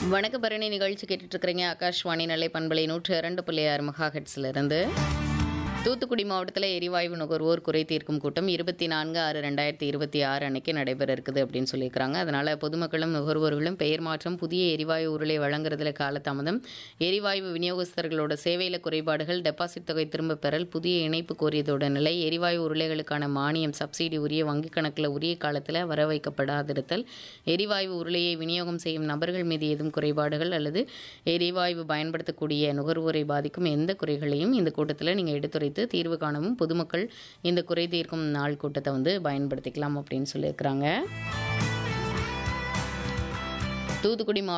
வணக்க பரணி நிகழ்ச்சி கேட்டுட்டு இருக்கிறீங்க ஆகாஷ்வாணி நிலை பண்பலை நூற்று இரண்டு புள்ளி ஆறு மெகா இருந்து தூத்துக்குடி மாவட்டத்தில் எரிவாயு நுகர்வோர் குறை தீர்க்கும் கூட்டம் இருபத்தி நான்கு ஆறு ரெண்டாயிரத்தி இருபத்தி ஆறு அன்னைக்கு நடைபெற இருக்குது அப்படின்னு சொல்லியிருக்கிறாங்க அதனால் பொதுமக்களும் நுகர்வோர்களும் பெயர் மாற்றம் புதிய எரிவாயு உருளை வழங்குறதுல காலதாமதம் எரிவாயு விநியோகஸ்தர்களோட சேவையில் குறைபாடுகள் டெபாசிட் தொகை திரும்பப் பெறல் புதிய இணைப்பு கோரியதோட நிலை எரிவாயு உருளைகளுக்கான மானியம் சப்சிடி உரிய வங்கிக் கணக்கில் உரிய காலத்தில் வர வைக்கப்படாதிருத்தல் எரிவாயு உருளையை விநியோகம் செய்யும் நபர்கள் மீது ஏதும் குறைபாடுகள் அல்லது எரிவாயு பயன்படுத்தக்கூடிய நுகர்வோரை பாதிக்கும் எந்த குறைகளையும் இந்த கூட்டத்தில் நீங்கள் எடுத்துரைத்து தீர்வு காணவும் பொதுமக்கள் இந்த குறை தீர்க்கும் நாள் கூட்டத்தை வந்து பயன்படுத்திக்கலாம் அப்படின்னு சொல்லியிருக்கிறாங்க தூத்துக்குடி மாவட்ட